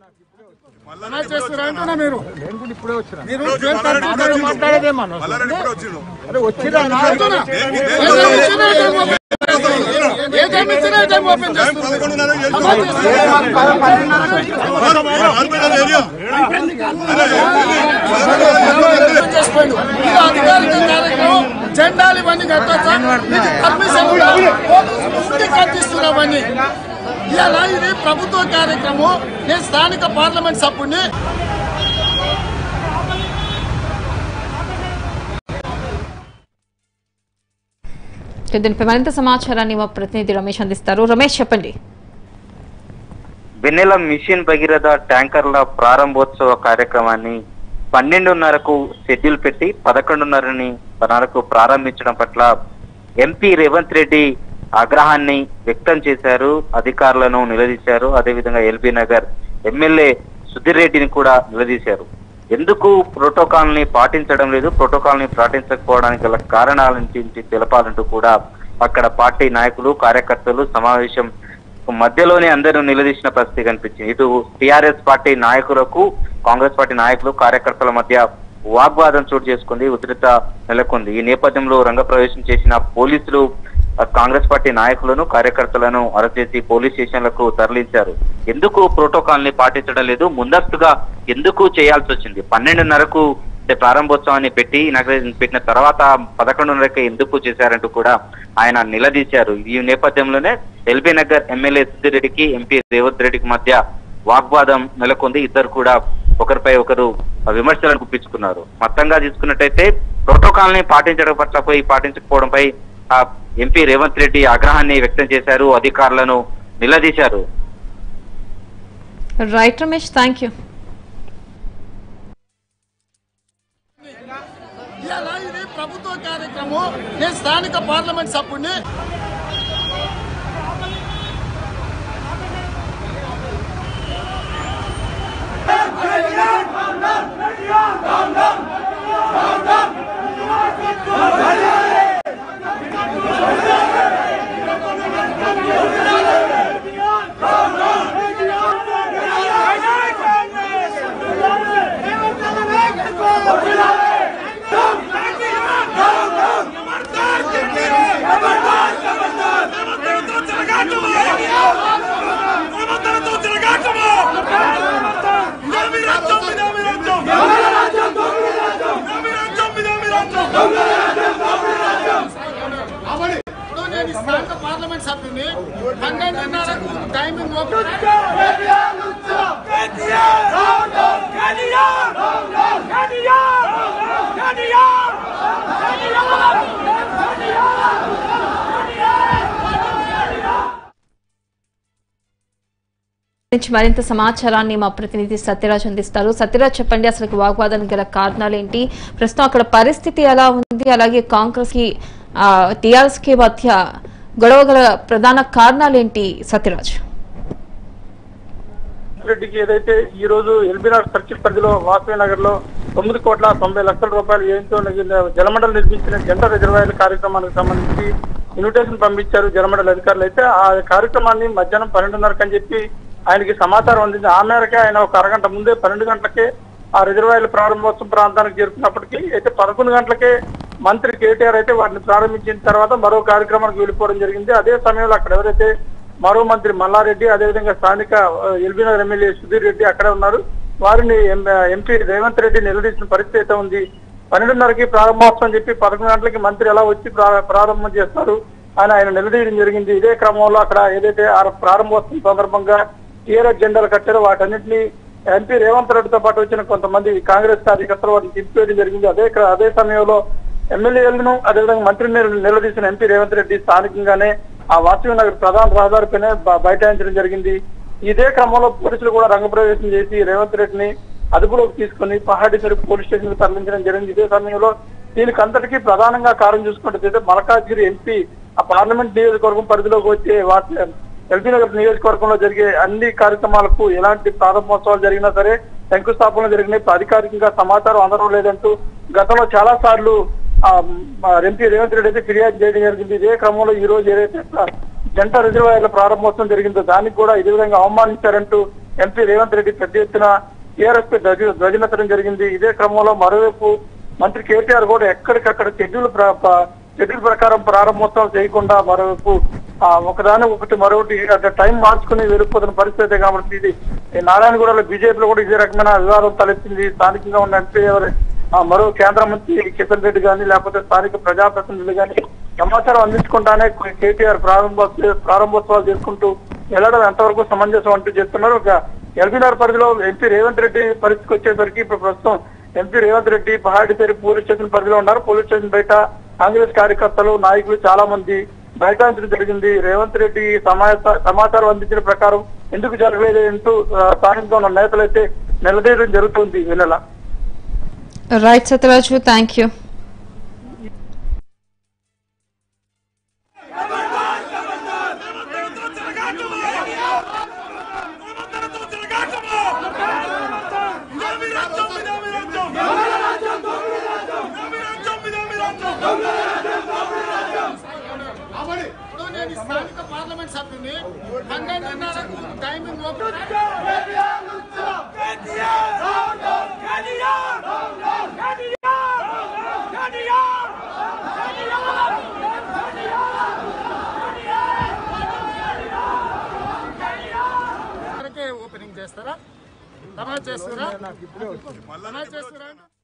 అలా చేస్తున్నారు అంటున్నా మీరు మీరు జైలు కట్టుకుంటారు మాట్లాడేదేమన్నా మల్లారెడ్డి ఇప్పుడే వచ్చిండు అరే వచ్చిరా నా అంటున్నా. ఏదేమి ఇచ్చినా ఏదేమి ఓపెన్ చేస్తున్నారు. ఏదేమి ఇచ్చినా ఏదేమి ఓపెన్ టైం చేస్తున్నారు. పదకొండున్నర చేస్తున్నాం. RBI area. ఓపెన్ చేసుకోండి. ఇది అధికారిక కార్యక్రమం జెండాలు ఇవన్నీ కట్టొచ్చా మీకు పర్మిషన్ ఉందా? పోలీసులు ఉండి కట్టిస్తున్నామని ఇలా ఇది ప్రభుత్వ కార్యక్రమం నేను స్థానిక పార్లమెంట్ సభ్యుడిని దీనిపై మరింత సమాచారాన్ని మా ప్రతినిధి రమేష్ అందిస్తారు రమేష్ చెప్పండి వెన్నెల మిషన్ భగీరథ ట్యాంకర్ల ప్రారంభోత్సవ కార్యక్రమాన్ని పన్నెండున్నరకు షెడ్యూల్ పెట్టి పదకొండున్నరని పదనాలకు ప్రారంభించడం పట్ల ఎంపీ రేవంత్ రెడ్డి ఆగ్రహాన్ని వ్యక్తం చేశారు అధికారులను నిలదీశారు అదేవిధంగా ఎల్బీ నగర్ ఎమ్మెల్యే సుధీర్ రెడ్డిని కూడా నిలదీశారు ఎందుకు ప్రోటోకాల్ ని పాటించడం లేదు ప్రోటోకాల్ ని పాటించకపోవడానికి గల కారణాల నుంచి తెలపాలంటూ కూడా అక్కడ పార్టీ నాయకులు కార్యకర్తలు సమావేశం మధ్యలోనే అందరూ నిలదీసిన పరిస్థితి కనిపించింది ఇటు టిఆర్ఎస్ పార్టీ నాయకులకు కాంగ్రెస్ పార్టీ నాయకులు కార్యకర్తల మధ్య వాగ్వాదం చోటు చేసుకుంది ఉధృత నెలకొంది ఈ నేపథ్యంలో రంగప్రవేశం చేసిన పోలీసులు ఆ, కాంగ్రెస్ పార్టీ నాయకులను కార్యకర్తలను అరెస్ట్ చేసి పోలీస్ స్టేషన్లకు తరలించారు ఎందుకు ప్రోటోకాల్ ని పాటించడం లేదు ముందస్తుగా ఎందుకు చేయాల్సి వచ్చింది పన్నెండున్నరకు అంటే ప్రారంభోత్సవాన్ని పెట్టి ఇనాగ్రేషన్ పెట్టిన తర్వాత పదకొండున్నరకి ఎందుకు చేశారంటూ కూడా ఆయన నిలదీశారు ఈ నేపథ్యంలోనే ఎల్బీ నగర్ ఎమ్మెల్యే సుధీర్ రెడ్డికి ఎంపీ రేవంత్ రెడ్డికి మధ్య వాగ్వాదం నెలకొంది ఇద్దరు కూడా ఒకరిపై ఒకరు విమర్శలను గుప్పించుకున్నారు మొత్తంగా తీసుకున్నట్టయితే ప్రోటోకాల్ ని పాటించడం పట్ల పోయి పాటించకపోవడంపై ఆ ఎంపీ రేవంత్ రెడ్డి ఆగ్రహాన్ని వ్యక్తం చేశారు అధికారులను నిలదీశారు రైట్ రమేష్ థ్యాంక్ యూ ఇలా ఇది ప్రభుత్వ కార్యక్రమం నేను స్థానిక పార్లమెంట్ సభ్యుడిని ఇప్పుడు నేను ఈ స్థానిక పార్లమెంట్ సభ్యుడిని పన్నెండున్నరకు టైమింగ్ ఓపెన్ నుంచి మరింత సమాచారాన్ని మా ప్రతినిధి సత్యరాజ్ అందిస్తారు సత్యరాజ్ చెప్పండి అసలు వాగ్వాదానికి గల కారణాలు ఏంటి ప్రస్తుతం అక్కడ పరిస్థితి ఎలా ఉంది అలాగే కాంగ్రెస్ కి టిఆర్ఎస్ కి మధ్య గొడవ గల ప్రధాన కారణాలు ఏంటి సత్యరాజ్ రెడ్డికి ఏదైతే ఈ రోజు ఎల్బీనగర్ సర్కిల్ పరిధిలో వాసవి నగర్ లో తొమ్మిది కోట్ల తొంభై లక్షల రూపాయలు వ్యయంతో జలమండలి నిర్మించిన జంట రిజర్వాయర్ల కార్యక్రమానికి సంబంధించి ఇన్విటేషన్ పంపించారు జలమండలి అధికారులు అయితే ఆ కార్యక్రమాన్ని మధ్యాహ్నం పన్నెండున్నరకు అని చెప్పి ఆయనకి సమాచారం అందింది ఆ మేరకే ఆయన ఒక అరగంట ముందే పన్నెండు గంటలకే ఆ రిజర్వాయర్ల ప్రారంభోత్సవం ప్రాంతానికి చేరుకున్నప్పటికీ అయితే పదకొండు గంటలకే మంత్రి కేటీఆర్ అయితే వాటిని ప్రారంభించిన తర్వాత మరో కార్యక్రమానికి వెళ్ళిపోవడం జరిగింది అదే సమయంలో అక్కడ ఎవరైతే మరో మంత్రి మల్లారెడ్డి అదేవిధంగా స్థానిక ఎల్బీనగర్ ఎమ్మెల్యే సుధీర్ రెడ్డి అక్కడే ఉన్నారు వారిని ఎం- ఎంపీ రేవంత్ రెడ్డి నిలదీసిన పరిస్థితి అయితే ఉంది పన్నెండున్నరకి ప్రారంభోత్సవం చెప్పి పదకొండు గంటలకి మంత్రి ఎలా వచ్చి ప్రా- ప్రారంభం చేస్తారు అని ఆయన నిలదీయడం జరిగింది ఇదే క్రమంలో అక్కడ ఏదైతే ఆ ప్రారంభోత్సవం సందర్భంగా టీఆర్ఎస్ జెండాలు కట్టారో వాటన్నింటినీ ఎంపీ రేవంత్ రెడ్డితో పాటు వచ్చిన కొంతమంది కాంగ్రెస్ కార్యకర్తలు వాటిని తిప్పివేయడం జరిగింది అదే క్ర- అదే సమయంలో ఎమ్మెల్యేలను అదేవిధంగా మంత్రిని నిలదీసిన ఎంపీ రేవంత్ రెడ్డి స్థానికంగానే ఆ వాసవి నగర్ ప్రధాన రహదారిపైనే బ- బైఠాయించడం జరిగింది ఇదే క్రమంలో పోలీసులు కూడా రంగప్రవేశం చేసి రేవంత్ రెడ్డిని అదుపులోకి తీసుకుని పహాడీశ్వరి పోలీస్ స్టేషన్ కు తరలించడం జరిగింది ఇదే సమయంలో దీనికి అంతటికీ ప్రధానంగా కారణం చూసుకుంటే మలకాజ్గిరి ఎంపీ ఆ పార్లమెంట్ నియోజకవర్గం పరిధిలోకి వచ్చే వాటి ఎల్బీ నగర్ నియోజకవర్గంలో జరిగే అన్ని కార్యక్రమాలకు ఎలాంటి ప్రారంభోత్సవాలు జరిగినా సరే శంకుస్థాపనలు జరిగినాయి అధికారికంగా సమాచారం అందడం లేదంటూ గతంలో చాలా సార్లు ఆ, మా ఎంపీ రేవంత్ రెడ్డి అయితే ఫిర్యాదు చేయడం జరిగింది ఇదే క్రమంలో ఈ రోజు ఏదైతే జంట రిజర్వాయర్ల ప్రారంభోత్సవం జరిగిందో దానికి కూడా ఇదే విధంగా అవమానించారంటూ ఎంపీ రేవంత్ రెడ్డి పెద్ద ఎత్తున టీఆర్ఎస్ పై ధ్వజ ధ్వజమెత్తడం జరిగింది ఇదే క్రమంలో మరోవైపు మంత్రి కేటీఆర్ కూడా ఎక్కడికక్కడ షెడ్యూల్ ప్ర- ప్ర- షెడ్యూల్ ప్రకారం ప్రారంభోత్సవం చేయకుండా మరోవైపు ఆ, ఒకదాని ఒకటి మరొకటి అంటే టైం మార్చుకుని వెళ్ళిపోతున్న పరిస్థితి కాబట్టి ఇది ఈ నారాయణగూడలో బీజేపీలో కూడా ఇదే రకమైన వివాదం తలెత్తింది స్థానికంగా ఉన్న ఎంపీ ఎవరు ఆ, మరో కేంద్ర మంత్రి కిషన్ రెడ్డి గాని లేకపోతే స్థానిక ప్రజాప్రతినిధులు గాని సమాచారం అందించుకుంటానే కేటీఆర్ ప్రారంభోత్సవ ప్రారంభోత్సవాలు చేసుకుంటూ వెళ్ళడం ఎంతవరకు సమంజసం అంటూ చెప్తున్నారు ఒక ఎల్బీఆర్ పరిధిలో ఎంపీ రేవంత్ రెడ్డి పరిస్థితికి వచ్చేసరికి ఇప్పుడు ప్రస్తుతం ఎంపీ రేవంత్ రెడ్డి పహాడిపేరి పోలీస్ స్టేషన్ పరిధిలో ఉన్నారు పోలీస్ స్టేషన్ బయట కాంగ్రెస్ కార్యకర్తలు నాయకులు చాలా మంది బైఠాయించడం జరిగింది రేవంత్ రెడ్డి సమా- సమాచారం అందించిన ప్రకారం ఎందుకు జరగలేదు అంటూ ఆ, స్థానికంగా ఉన్న నేతలు అయితే నిలదీయడం జరుగుతుంది ఈ నెల రైట్ సత్యరాజు థ్యాంక్ యూ ఇప్పుడు నేను ఈ స్థానిక పార్లమెంట్ సభ్యుని పన్నెండున్నరకు టైమింగ్ ఓపెన్ వరకే ఓపెనింగ్ చేస్తారా తమా చేస్తారా తమా చేస్తారా